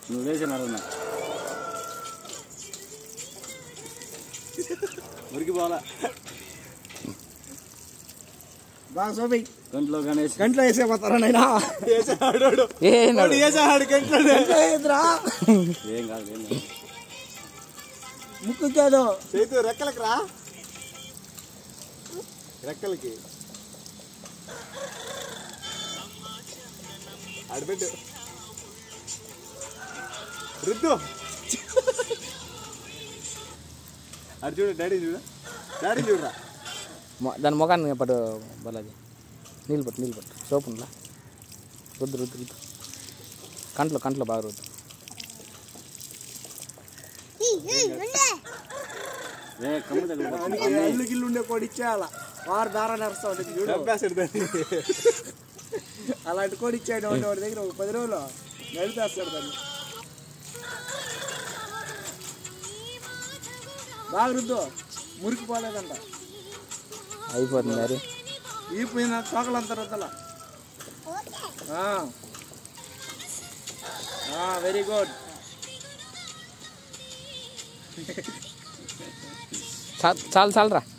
నువ్వు వేసిన అరుణ మురికి పోలా బాగా సోపి కంట్లో గణేష్ గంటలో వేసేపోతారా నైనా ఏ నాడు. గంటలో వేయదురా ఏం కాదు ఏం కాదు ముక్కు కాదు చేతు రెక్కలకి రా రెక్కలకి అడిపెట్టు రుద్దు అటు చూడు డాడీ చూడు డాడీ చూడరా మొ- దాని ముఖాన్ని పట్టు బాలాజీ నీళ్ళు పట్టు నీళ్ళు పట్టు సోపు ఉందా రుద్దు రుద్దు రుద్దు కంట్లో కంట్లో బాగా రుద్దు ఏ కమ్ము దగ్గర దానికి ఇల్లు గిల్లు ఉండే కోడి ఇచ్చేయాల వారు దారా నడుస్తా ఉంటుంది చూడు చంపేస్తాడు దాన్ని అలాంటి కోడి ఇచ్చాడు వాడి వాడి దగ్గర ఒక పది రోజులు నడిపేస్తాడు దాన్ని బాగా రుద్దు మురికి పోలేదంట అయిపోతుంది మరి ఈ పోయిన తోకలంతా రుద్దల వెరీ గుడ్ చాలు చాలు చాలరా